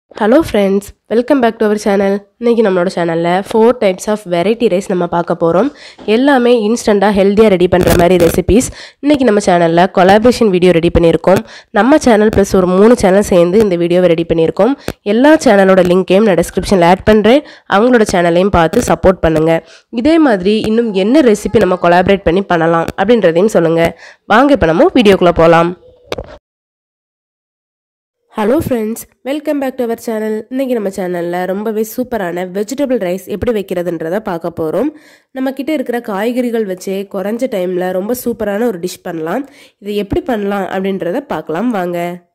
hello friends welcome back to our channel இன்றைக்கி நம்மளோட சேனலில் four types of variety rice நம்ம பார்க்க போகிறோம் எல்லாமே இன்ஸ்டண்ட்டாக ஹெல்த்தியாக ரெடி பண்ணுற மாதிரி ரெசிபீஸ் இன்றைக்கி நம்ம சேனலில் கொலாபரேஷன் வீடியோ ரெடி பண்ணியிருக்கோம் நம்ம சேனல் ப்ளஸ் ஒரு மூணு சேனல் சேர்ந்து இந்த வீடியோவை ரெடி பண்ணியிருக்கோம் எல்லா சேனலோட லிங்க்கையும் நான் டிஸ்கிரிப்ஷனில் ஆட் பண்ணுறேன் அவங்களோட சேனலையும் பார்த்து சப்போர்ட் பண்ணுங்கள் இதே மாதிரி இன்னும் என்ன ரெசிபி நம்ம கொலாபரேட் பண்ணி பண்ணலாம் அப்படின்றதையும் சொல்லுங்கள் வாங்க இப்போ நம்ம வீடியோக்குள்ளே போகலாம் hello friends welcome back to our channel இன்றைக்கி நம்ம சேனலில் ரொம்பவே சூப்பரான வெஜிடபிள் ரைஸ் எப்படி வைக்கிறதுன்றதை பார்க்க போகிறோம் நம்மக்கிட்ட இருக்கிற காய்கறிகள் வச்சே குறைஞ்ச டைமில் ரொம்ப சூப்பரான ஒரு டிஷ் பண்ணலாம் இது எப்படி பண்ணலாம் அப்படின்றத பார்க்கலாம் வாங்க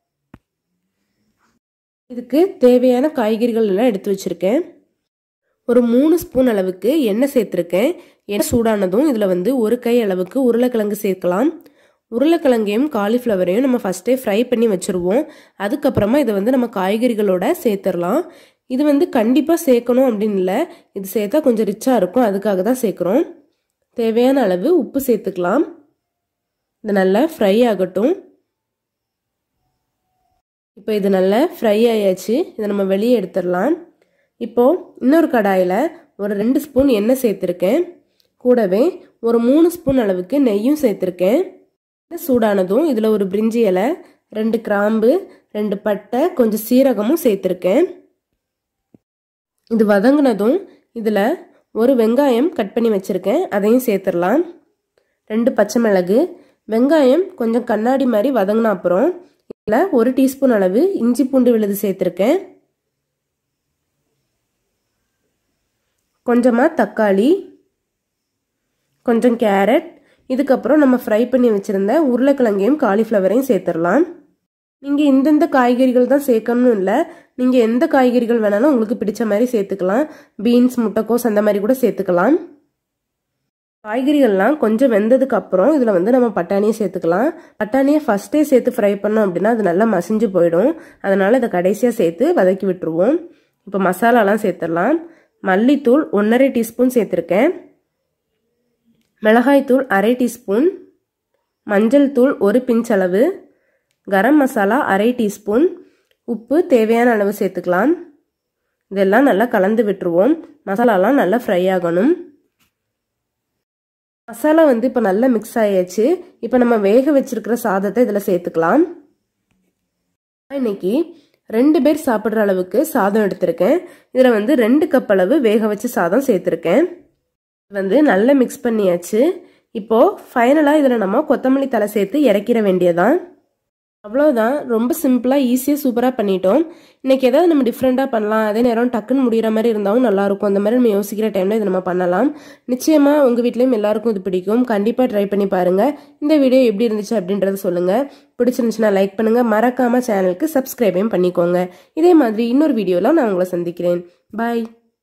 இதுக்கு தேவையான காய்கறிகள் எல்லாம் எடுத்து வச்சுருக்கேன் ஒரு மூணு ஸ்பூன் அளவுக்கு எண்ணெய் சேர்த்துருக்கேன் எண்ணெய் சூடானதும் இதில் வந்து ஒரு கை அளவுக்கு உருளைக்கிழங்கு சேர்க்கலாம் உருளைக்கிழங்கையும் காலிஃப்ளவரையும் நம்ம ஃபஸ்ட்டே ஃப்ரை பண்ணி வச்சுருவோம் அதுக்கப்புறமா இதை வந்து நம்ம காய்கறிகளோட சேர்த்துடலாம் இது வந்து கண்டிப்பாக சேர்க்கணும் அப்படின்னு இல்லை இது சேர்த்தா கொஞ்சம் ரிச்சாக இருக்கும் அதுக்காக தான் சேர்க்குறோம் தேவையான அளவு உப்பு சேர்த்துக்கலாம் இது நல்லா ஃப்ரை ஆகட்டும் இப்போ இது நல்லா ஃப்ரை ஆயாச்சு இதை நம்ம வெளியே எடுத்துடலாம் இப்போது இன்னொரு கடாயில் ஒரு ரெண்டு ஸ்பூன் எண்ணெய் சேர்த்துருக்கேன் கூடவே ஒரு மூணு ஸ்பூன் அளவுக்கு நெய்யும் சேர்த்துருக்கேன் சூடானதும் இதில் ஒரு பிரிஞ்சி இலை ரெண்டு கிராம்பு ரெண்டு பட்டை கொஞ்சம் சீரகமும் சேர்த்துருக்கேன் இது வதங்கினதும் இதில் ஒரு வெங்காயம் கட் பண்ணி வச்சுருக்கேன் அதையும் சேர்த்துடலாம் ரெண்டு பச்சை மிளகு வெங்காயம் கொஞ்சம் கண்ணாடி மாதிரி வதங்கின அப்புறம் இதில் ஒரு டீஸ்பூன் அளவு இஞ்சி பூண்டு விழுது சேர்த்துருக்கேன் கொஞ்சமாக தக்காளி கொஞ்சம் கேரட் இதுக்கப்புறம் நம்ம ஃப்ரை பண்ணி வச்சுருந்த உருளைக்கிழங்கையும் காலிஃப்ளவரையும் சேர்த்துடலாம் நீங்கள் இந்தந்த காய்கறிகள் தான் சேர்க்கணும்னு இல்லை நீங்கள் எந்த காய்கறிகள் வேணாலும் உங்களுக்கு பிடிச்ச மாதிரி சேர்த்துக்கலாம் பீன்ஸ் முட்டைக்கோஸ் அந்த மாதிரி கூட சேர்த்துக்கலாம் காய்கறிகள்லாம் கொஞ்சம் வெந்ததுக்கு அப்புறம் இதில் வந்து நம்ம பட்டாணியை சேர்த்துக்கலாம் பட்டாணியை ஃபஸ்ட்டே சேர்த்து ஃப்ரை பண்ணோம் அப்படின்னா அது நல்லா மசிஞ்சு போயிடும் அதனால் இதை கடைசியாக சேர்த்து வதக்கி விட்டுருவோம் இப்போ மசாலாலாம் சேர்த்துடலாம் மல்லித்தூள் ஒன்றரை டீஸ்பூன் சேர்த்துருக்கேன் மிளகாய்த்தூள் அரை டீஸ்பூன் மஞ்சள் தூள் ஒரு பிஞ்ச் அளவு கரம் மசாலா அரை டீஸ்பூன் உப்பு தேவையான அளவு சேர்த்துக்கலாம் இதெல்லாம் நல்லா கலந்து விட்டுருவோம் மசாலாலாம் நல்லா ஃப்ரை ஆகணும் மசாலா வந்து இப்போ நல்லா மிக்ஸ் ஆயாச்சு இப்போ நம்ம வேக வச்சிருக்கிற சாதத்தை இதில் சேர்த்துக்கலாம் இன்னைக்கு ரெண்டு பேர் சாப்பிட்ற அளவுக்கு சாதம் எடுத்திருக்கேன் இதில் வந்து ரெண்டு கப் அளவு வேக வச்ச சாதம் சேர்த்துருக்கேன் வந்து நல்லா மிக்ஸ் பண்ணியாச்சு இப்போது ஃபைனலாக இதில் நம்ம கொத்தமல்லி தலை சேர்த்து இறக்கிற வேண்டியதான் அவ்வளோதான் ரொம்ப சிம்பிளாக ஈஸியாக சூப்பராக பண்ணிட்டோம் இன்றைக்கி ஏதாவது நம்ம டிஃப்ரெண்ட்டாக பண்ணலாம் அதே நேரம் டக்குன்னு முடிகிற மாதிரி இருந்தாலும் நல்லாயிருக்கும் அந்த மாதிரி நம்ம யோசிக்கிற டைமில் இதை நம்ம பண்ணலாம் நிச்சயமாக உங்கள் வீட்லேயும் எல்லாருக்கும் இது பிடிக்கும் கண்டிப்பாக ட்ரை பண்ணி பாருங்கள் இந்த வீடியோ எப்படி இருந்துச்சு அப்படின்றத சொல்லுங்கள் பிடிச்சிருந்துச்சுன்னா லைக் பண்ணுங்கள் மறக்காமல் சேனலுக்கு சப்ஸ்கிரைபையும் பண்ணிக்கோங்க இதே மாதிரி இன்னொரு வீடியோவில் நான் உங்களை சந்திக்கிறேன் பாய்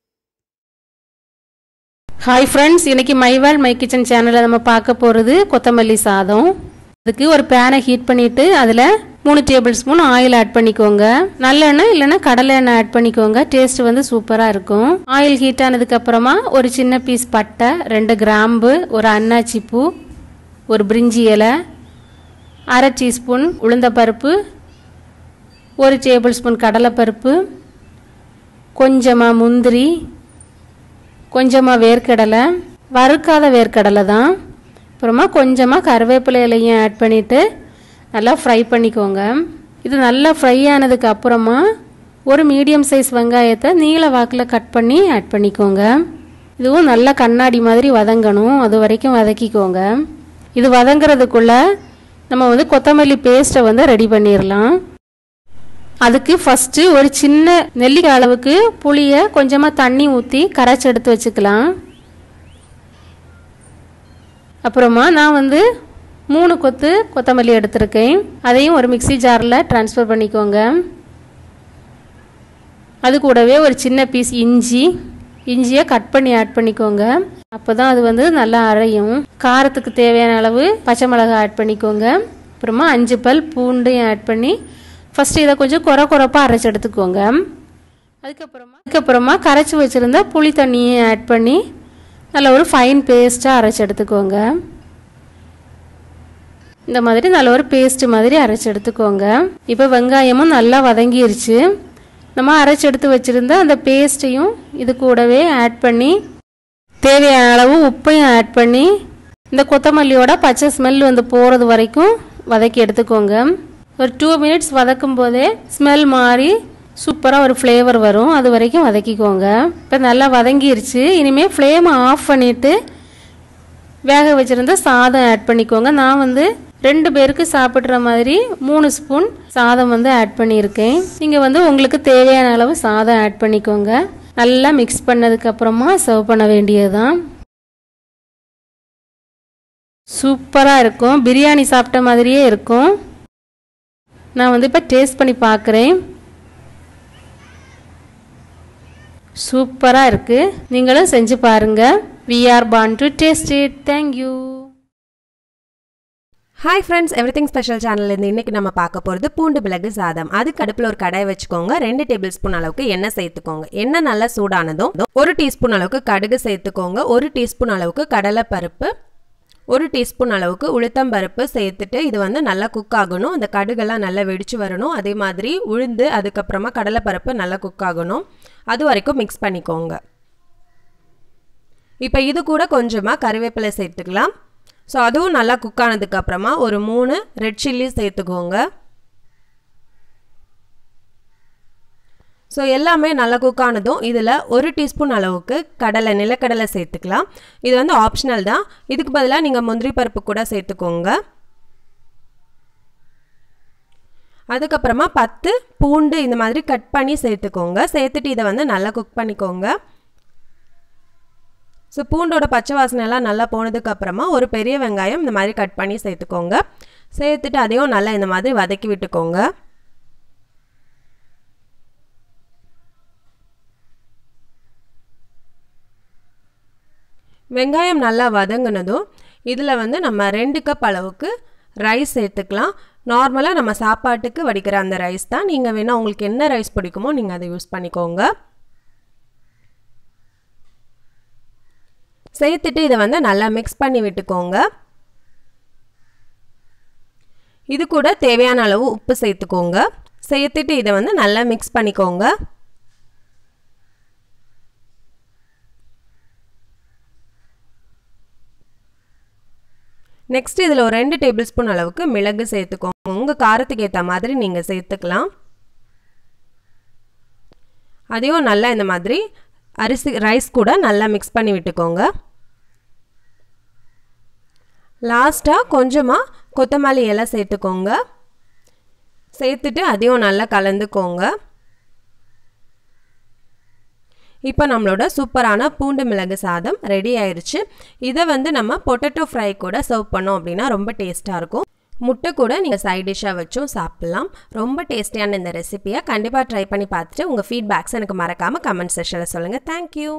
ஹாய் ஃப்ரெண்ட்ஸ் இன்னைக்கு மைவால் மை கிச்சன் சேனலில் நம்ம பார்க்க போகிறது கொத்தமல்லி சாதம் அதுக்கு ஒரு பேனை ஹீட் பண்ணிவிட்டு அதில் மூணு டேபிள் ஸ்பூன் ஆயில் ஆட் பண்ணிக்கோங்க நல்லெண்ணெய் இல்லைன்னா கடலை எண்ணெய் ஆட் பண்ணிக்கோங்க டேஸ்ட் வந்து சூப்பராக இருக்கும் ஆயில் ஹீட் ஆனதுக்கு அப்புறமா ஒரு சின்ன பீஸ் பட்டை ரெண்டு கிராம்பு ஒரு அன்னாச்சி பூ ஒரு பிரிஞ்சி இலை அரை டீஸ்பூன் உளுந்தப்பருப்பு ஒரு டேபிள் ஸ்பூன் கடலைப்பருப்பு கொஞ்சமாக முந்திரி கொஞ்சமாக வேர்க்கடலை வறுக்காத வேர்க்கடலை தான் அப்புறமா கொஞ்சமாக கருவேப்பிலை இலையும் ஆட் பண்ணிவிட்டு நல்லா ஃப்ரை பண்ணிக்கோங்க இது நல்லா ஃப்ரை ஆனதுக்கு அப்புறமா ஒரு மீடியம் சைஸ் வெங்காயத்தை நீல வாக்கில் கட் பண்ணி ஆட் பண்ணிக்கோங்க இதுவும் நல்லா கண்ணாடி மாதிரி வதங்கணும் அது வரைக்கும் வதக்கிக்கோங்க இது வதங்குறதுக்குள்ள நம்ம வந்து கொத்தமல்லி பேஸ்ட்டை வந்து ரெடி பண்ணிடலாம் அதுக்கு ஃபஸ்ட்டு ஒரு சின்ன நெல்லிக்காய் அளவுக்கு புளியை கொஞ்சமாக தண்ணி ஊற்றி கரைச்சி எடுத்து வச்சுக்கலாம் அப்புறமா நான் வந்து மூணு கொத்து கொத்தமல்லி எடுத்திருக்கேன் அதையும் ஒரு மிக்சி ஜாரில் ட்ரான்ஸ்ஃபர் பண்ணிக்கோங்க அது கூடவே ஒரு சின்ன பீஸ் இஞ்சி இஞ்சியை கட் பண்ணி ஆட் பண்ணிக்கோங்க அப்போ தான் அது வந்து நல்லா அரையும் காரத்துக்கு தேவையான அளவு பச்சை மிளகாய் ஆட் பண்ணிக்கோங்க அப்புறமா அஞ்சு பல் பூண்டையும் ஆட் பண்ணி ஃபஸ்ட்டு இதை கொஞ்சம் குறை குறைப்பாக அரைச்சி எடுத்துக்கோங்க அதுக்கப்புறமா அதுக்கப்புறமா கரைச்சி வச்சுருந்தா புளி தண்ணியை ஆட் பண்ணி நல்ல ஒரு ஃபைன் பேஸ்ட்டாக அரைச்சி எடுத்துக்கோங்க இந்த மாதிரி நல்ல ஒரு பேஸ்ட் மாதிரி அரைச்சி எடுத்துக்கோங்க இப்போ வெங்காயமும் நல்லா வதங்கிருச்சு நம்ம அரைச்சி எடுத்து வச்சுருந்த அந்த பேஸ்ட்டையும் இது கூடவே ஆட் பண்ணி தேவையான அளவு உப்பையும் ஆட் பண்ணி இந்த கொத்தமல்லியோட பச்சை ஸ்மெல் வந்து போகிறது வரைக்கும் வதக்கி எடுத்துக்கோங்க ஒரு டூ மினிட்ஸ் வதக்கும் போதே ஸ்மெல் மாறி சூப்பராக ஒரு ஃப்ளேவர் வரும் அது வரைக்கும் வதக்கிக்கோங்க இப்போ நல்லா வதங்கிருச்சு இனிமேல் ஃப்ளேமை ஆஃப் பண்ணிவிட்டு வேக வச்சுருந்த சாதம் ஆட் பண்ணிக்கோங்க நான் வந்து ரெண்டு பேருக்கு சாப்பிட்ற மாதிரி மூணு ஸ்பூன் சாதம் வந்து ஆட் பண்ணியிருக்கேன் நீங்கள் வந்து உங்களுக்கு தேவையான அளவு சாதம் ஆட் பண்ணிக்கோங்க நல்லா மிக்ஸ் பண்ணதுக்கு அப்புறமா சர்வ் பண்ண வேண்டியதுதான் சூப்பராக இருக்கும் பிரியாணி சாப்பிட்ட மாதிரியே இருக்கும் நான் வந்து இப்போ டேஸ்ட் பண்ணி பார்க்குறேன் சூப்பராக இருக்குது நீங்களும் செஞ்சு பாருங்கள் we are bound to taste it thank you hi friends everything special சேனல்லேருந்து இன்றைக்கி நம்ம பார்க்க போகிறது பூண்டு மிளகு சாதம் அதுக்கு அடுப்பில் ஒரு கடாய் வச்சுக்கோங்க ரெண்டு டேபிள் ஸ்பூன் அளவுக்கு எண்ணெய் சேர்த்துக்கோங்க எண்ணெய் நல்லா சூடானதும் ஒரு டீஸ்பூன் அளவுக்கு கடுகு சேர்த்துக்கோங்க ஒரு டீஸ்பூன் அளவுக்கு கடலை பருப்பு ஒரு டீஸ்பூன் அளவுக்கு உளுத்தம் பருப்பு சேர்த்துட்டு இது வந்து நல்லா குக் ஆகணும் அந்த கடுகெல்லாம் நல்லா வெடிச்சு வரணும் அதே மாதிரி உளுந்து அதுக்கப்புறமா கடலைப்பருப்பு நல்லா குக் ஆகணும் அது வரைக்கும் மிக்ஸ் பண்ணிக்கோங்க இப்போ இது கூட கொஞ்சமாக கருவேப்பிலை சேர்த்துக்கலாம் ஸோ அதுவும் நல்லா குக் ஆனதுக்கப்புறமா ஒரு மூணு ரெட் சில்லி சேர்த்துக்கோங்க ஸோ எல்லாமே நல்லா குக் ஆனதும் இதில் ஒரு டீஸ்பூன் அளவுக்கு கடலை நிலக்கடலை சேர்த்துக்கலாம் இது வந்து ஆப்ஷனல் தான் இதுக்கு பதிலாக நீங்கள் முந்திரி பருப்பு கூட சேர்த்துக்கோங்க அதுக்கப்புறமா பத்து பூண்டு இந்த மாதிரி கட் பண்ணி சேர்த்துக்கோங்க சேர்த்துட்டு இதை வந்து நல்லா குக் பண்ணிக்கோங்க ஸோ பூண்டோட பச்சை வாசனை எல்லாம் நல்லா போனதுக்கு அப்புறமா ஒரு பெரிய வெங்காயம் இந்த மாதிரி கட் பண்ணி சேர்த்துக்கோங்க சேர்த்துட்டு அதையும் நல்லா இந்த மாதிரி வதக்கி விட்டுக்கோங்க வெங்காயம் நல்லா வதங்கினதும் இதில் வந்து நம்ம ரெண்டு கப் அளவுக்கு ரைஸ் சேர்த்துக்கலாம் நார்மலாக நம்ம சாப்பாட்டுக்கு வடிக்கிற அந்த ரைஸ் தான் நீங்கள் வேணால் உங்களுக்கு என்ன ரைஸ் பிடிக்குமோ நீங்கள் அதை யூஸ் பண்ணிக்கோங்க சேர்த்துட்டு இதை வந்து நல்லா மிக்ஸ் பண்ணி விட்டுக்கோங்க இது கூட தேவையான அளவு உப்பு சேர்த்துக்கோங்க சேர்த்துட்டு இதை வந்து நல்லா மிக்ஸ் பண்ணிக்கோங்க நெக்ஸ்ட் இதில் ஒரு ரெண்டு டேபிள் ஸ்பூன் அளவுக்கு மிளகு சேர்த்துக்கோங்க உங்கள் காரத்துக்கு ஏற்ற மாதிரி நீங்கள் சேர்த்துக்கலாம் அதையும் நல்லா இந்த மாதிரி அரிசி ரைஸ் கூட நல்லா மிக்ஸ் பண்ணி விட்டுக்கோங்க லாஸ்ட்டாக கொஞ்சமாக கொத்தமல்லி இலை சேர்த்துக்கோங்க சேர்த்துட்டு அதையும் நல்லா கலந்துக்கோங்க இப்போ நம்மளோட சூப்பரான பூண்டு மிளகு சாதம் ரெடி ஆயிடுச்சு இதை வந்து நம்ம பொட்டேட்டோ ஃப்ரை கூட சர்வ் பண்ணோம் அப்படின்னா ரொம்ப டேஸ்ட்டாக இருக்கும் முட்டை கூட நீங்கள் சைட் டிஷ்ஷாக வச்சும் சாப்பிட்லாம் ரொம்ப டேஸ்டியான இந்த ரெசிபியை கண்டிப்பாக ட்ரை பண்ணி பார்த்துட்டு உங்கள் ஃபீட்பேக்ஸ் எனக்கு மறக்காமல் கமெண்ட் செக்ஷனில் சொல்லுங்கள் தேங்க்யூ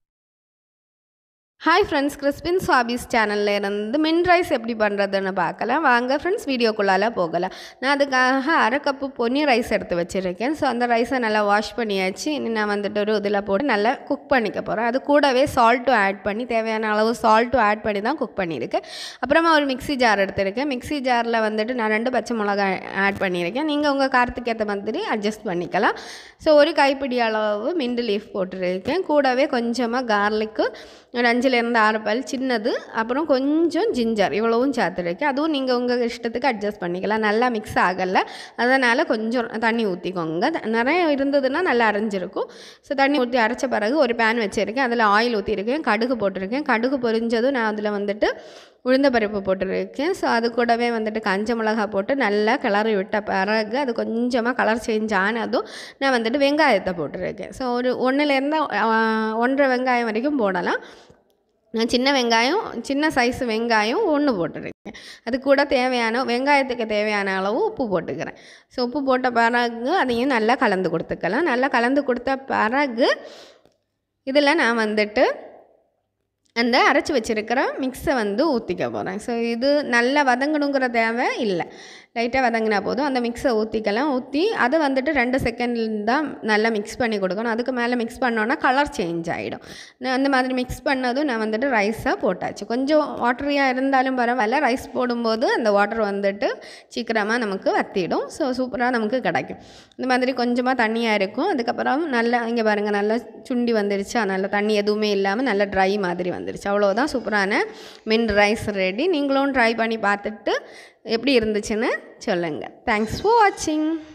ஹாய் ஃப்ரெண்ட்ஸ் கிறிஸ்பின் சாபீஸ் சேனலில் இருந்து மின் ரைஸ் எப்படி பண்ணுறதுன்னு பார்க்கலாம் வாங்க ஃப்ரெண்ட்ஸ் வீடியோக்குள்ளால போகலாம் நான் அதுக்காக அரை கப்பு பொன்னி ரைஸ் எடுத்து வச்சுருக்கேன் ஸோ அந்த ரைஸை நல்லா வாஷ் பண்ணியாச்சு இனி நான் வந்துட்டு ஒரு இதில் போட்டு நல்லா குக் பண்ணிக்க போகிறேன் அது கூடவே சால்ட்டும் ஆட் பண்ணி தேவையான அளவு சால்ட்டும் ஆட் பண்ணி தான் குக் பண்ணியிருக்கேன் அப்புறமா ஒரு மிக்ஸி ஜார் எடுத்திருக்கேன் மிக்ஸி ஜாரில் வந்துட்டு நான் ரெண்டு பச்சை மிளகாய் ஆட் பண்ணியிருக்கேன் நீங்கள் உங்கள் காரத்துக்கு ஏற்ற மாதிரி அட்ஜஸ்ட் பண்ணிக்கலாம் ஸோ ஒரு கைப்பிடி அளவு மின்ட் லீஃப் போட்டிருக்கேன் கூடவே கொஞ்சமாக கார்லிக்கு ஒரு அஞ்சுலேருந்து ஆறு பல் சின்னது அப்புறம் கொஞ்சம் ஜிஞ்சர் இவ்வளவும் சேர்த்துருக்கேன் அதுவும் நீங்கள் உங்கள் இஷ்டத்துக்கு அட்ஜஸ்ட் பண்ணிக்கலாம் நல்லா மிக்ஸ் ஆகலை அதனால் கொஞ்சம் தண்ணி ஊற்றிக்கோங்க நிறைய இருந்ததுன்னா நல்லா அரைஞ்சிருக்கும் ஸோ தண்ணி ஊற்றி அரைச்ச பிறகு ஒரு பேன் வச்சுருக்கேன் அதில் ஆயில் ஊற்றிருக்கேன் கடுகு போட்டிருக்கேன் கடுகு பொரிஞ்சதும் நான் அதில் வந்துட்டு உளுந்த பருப்பு போட்டிருக்கேன் ஸோ அது கூடவே வந்துட்டு கஞ்ச மிளகா போட்டு நல்லா கிளறி விட்ட பிறகு அது கொஞ்சமாக கலர் சேஞ்ச் ஆனதும் நான் வந்துட்டு வெங்காயத்தை போட்டிருக்கேன் ஸோ ஒரு ஒன்றுலேருந்து ஒன்றரை வெங்காயம் வரைக்கும் போடலாம் நான் சின்ன வெங்காயம் சின்ன சைஸ் வெங்காயம் ஒன்று போட்டிருக்கேன் அது கூட தேவையான வெங்காயத்துக்கு தேவையான அளவு உப்பு போட்டுக்கிறேன் ஸோ உப்பு போட்ட பிறகு அதையும் நல்லா கலந்து கொடுத்துக்கலாம் நல்லா கலந்து கொடுத்த பிறகு இதில் நான் வந்துட்டு அந்த அரைச்சி வச்சுருக்கிற மிக்ஸை வந்து ஊற்றிக்க போகிறேன் ஸோ இது நல்லா வதங்கணுங்கிற தேவை இல்லை லைட்டாக வதங்கினா போதும் அந்த மிக்ஸை ஊற்றிக்கலாம் ஊற்றி அதை வந்துட்டு ரெண்டு செகண்ட் தான் நல்லா மிக்ஸ் பண்ணி கொடுக்கணும் அதுக்கு மேலே மிக்ஸ் பண்ணோன்னா கலர் சேஞ்ச் ஆகிடும் நான் அந்த மாதிரி மிக்ஸ் பண்ணதும் நான் வந்துட்டு ரைஸை போட்டாச்சு கொஞ்சம் வாட்டரியாக இருந்தாலும் பரவாயில்ல ரைஸ் போடும்போது அந்த வாட்டர் வந்துட்டு சீக்கிரமாக நமக்கு வத்திடும் ஸோ சூப்பராக நமக்கு கிடைக்கும் இந்த மாதிரி கொஞ்சமாக தண்ணியாக இருக்கும் அதுக்கப்புறம் நல்லா இங்கே பாருங்கள் நல்லா சுண்டி வந்துருச்சா நல்லா தண்ணி எதுவுமே இல்லாமல் நல்லா ட்ரை மாதிரி வந்துருச்சு அவ்வளோதான் சூப்பரான மின் ரைஸ் ரெடி நீங்களும் ட்ரை பண்ணி பார்த்துட்டு எப்படி இருந்துச்சுன்னு சொல்லுங்கள் தேங்க்ஸ் ஃபார் வாட்சிங்